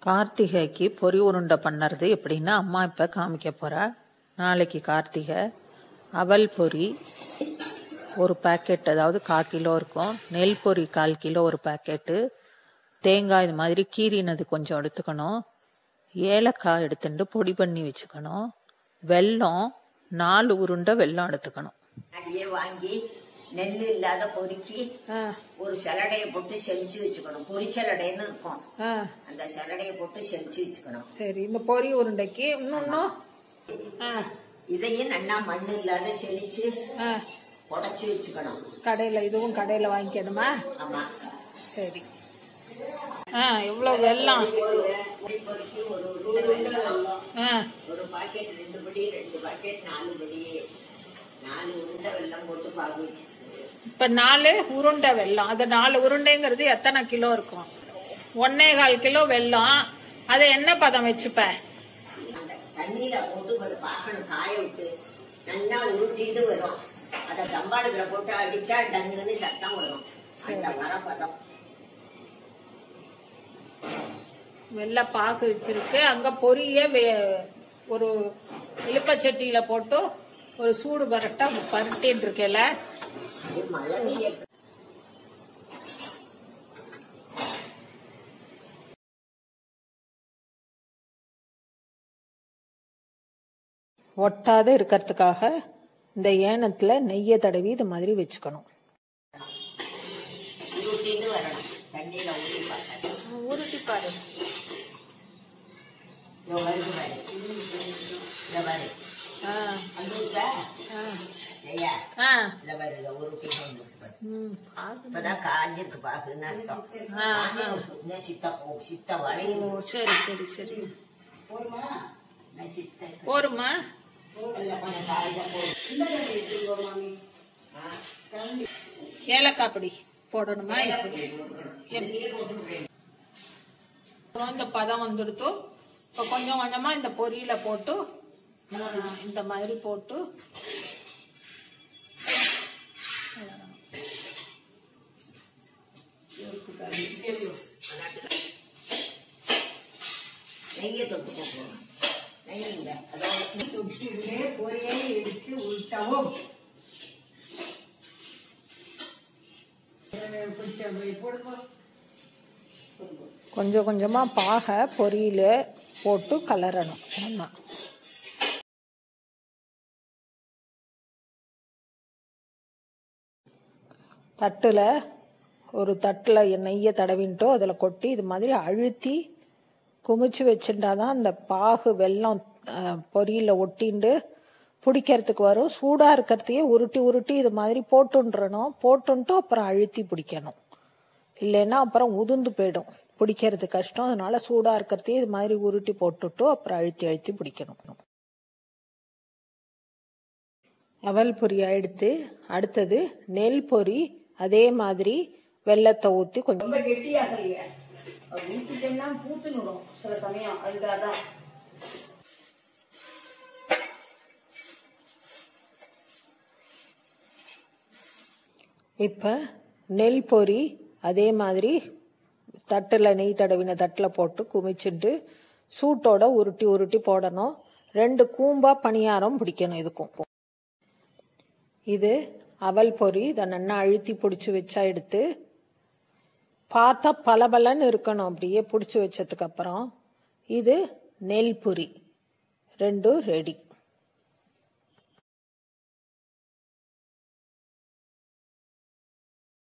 கார்த்திகைக்கு பொரி உருண்டை பண்ணுறது எப்படின்னு அம்மா இப்போ காமிக்க போகிறா நாளைக்கு கார்த்திகை அவல் பொரி ஒரு பாக்கெட் அதாவது கால் கிலோ இருக்கும் நெல் பொரி கால் கிலோ ஒரு பாக்கெட்டு தேங்காய் இது மாதிரி கீரினது கொஞ்சம் எடுத்துக்கணும் ஏலக்காய் எடுத்துட்டு பொடி பண்ணி வச்சுக்கணும் வெல்லம் நாலு உருண்டை வெல்லம் எடுத்துக்கணும் அதையே வாங்கி நெல் இல்லாத பொறுக்கி ஆ ஒரு சலடையை போட்டு செலிச்சு வச்சுக்கணும் பொரிச்சலடைன்னு இருக்கும் ஆ அந்த சலடையை போட்டு செலிச்சு வச்சுக்கணும் சரி இந்த பொரி உருண்டைக்கு இன்னொன்னும் ஆ இதையும் நல்லா மண் இல்லாத செலிச்சு ஆ உடச்சி வச்சுக்கணும் கடையில் இதுவும் கடையில் வாங்கிக்கணுமா ஆமா சரி ஆ எவ்வளோ வெல்லம் பொரி பொறுக்கி ஒரு உருண்டை வெல்லம், ஆ ஒரு பாக்கெட் ரெண்டு படி ரெண்டு பாக்கெட் நாலு படி நாலு உருண்டை வெல்லம் போட்டு பாகு வச்சு இப்போ நாலு உருண்டை வெல்லம் அது நாலு உருண்டைங்கிறது எத்தனை கிலோ இருக்கும் ஒன்னே கால் கிலோ வெல்லம் அதை என்ன பதம் வச்சுப்ப அந்த தண்ணியில போட்டு அதை பார்க்கணும் காய விட்டு நல்லா உருட்டிட்டு வரும் அதை தம்பாளத்துல போட்டு அடிச்சா டங்குன்னு சத்தம் வரும் அந்த மரப்பதம் வெள்ளை பாக்கு வச்சிருக்கு அங்க பொரிய வே- ஒரு இலுப்பச்சட்டியில போட்டு ஒரு சூடு பரட்டா பரட்டின்னு இருக்கல அது மழை நீர் ஒட்டாத இருக்கிறதுக்காக இந்த ஏனத்துல நெய்யை தடவி இது மாதிரி வச்சுக்கணும் உருட்டிட்டு வரணும் தண்ணியில ஊறி பார்த்தா உருட்டி பாரு இதோ வருது பாரு இந்த பாரு அந்த ஊட்டா ஐயா ஆ இந்த பாரு இதை உருட்டிட்டு வந்துருக்கு பாரு ம், பாகு. இப்பதான் காஞ்சிருக்கு பாக்குன்னு அர்த்தம் ஆ, ஆ. காஞ்சிருக்கு. இன்னும் சித்த போ சித்த வளையும் ஓ சரி சரி சரி இன்னும் சித்த போருமா இல்ல கொஞ்சம் காய்ச்ச போடும் ஏலக்காய் பொடி போடணுமா அப்புறம் இந்த பதம் வந்துடுத்து இப்போ கொஞ்சம் கொஞ்சமா இந்த பொரியில போட்டு ஆ, இந்த மாதிரி போட்டு நெய்யை தொட்டு போகணும் நெய் இல்லை அதாவது தொட்டிவிட்டு பொரியை எடுத்து உள்டவும் கொஞ்சம் கொஞ்சமா பாகை பொரியில போட்டு கலரணும் ஒன்றா தட்டில் ஒரு தட்டில் நெய்யை தடவின்ட்டோ அதில் கொட்டி இது மாதிரி அழுத்தி குமிச்சு வச்சுட்டா தான் அந்த பாகு வெல்லம் பொரியில் ஒட்டிண்டு பிடிக்கிறதுக்கு வரும் சூடாக இருக்கிறதையே உருட்டி உருட்டி இது மாதிரி போட்டுன்றணும் போட்டுன்ட்டு அப்புறம் அழுத்தி பிடிக்கணும் இல்லைன்னா அப்புறம் உதிர்ந்து போயிடும் பிடிக்கிறது கஷ்டம் அதனால சூடாக இருக்கிறதையே இது மாதிரி உருட்டி போட்டுட்டு அப்புறம் அழுத்தி அழுத்தி பிடிக்கணும் அவல் பொரி எடுத்து அடுத்தது நெல் பொரி அதே மாதிரி வெள்ளத்தை ஊற்றி கொஞ்சம் ரொம்ப கெட்டியாகலையே அது ஊத்திட்டேன்னா பூத்துனுடும் சில சமயம் அதுக்காக தான் இப்போ நெல் பொரி அதே மாதிரி தட்டில் நெய் தடவின தட்டில் போட்டு குமிச்சுட்டு சூட்டோட உருட்டி உருட்டி போடணும் ரெண்டு கூம்பா பணியாரம் பிடிக்கணும் இதுக்கும் இது அவல் பொரி இதை நல்லா அழுத்தி பிடிச்சி வச்சா எடுத்து பார்த்தா பளபளன்னு இருக்கணும் அப்படியே பிடிச்சி வச்சதுக்கு அப்புறம் இது நெல் பொரி ரெண்டும் ரெடி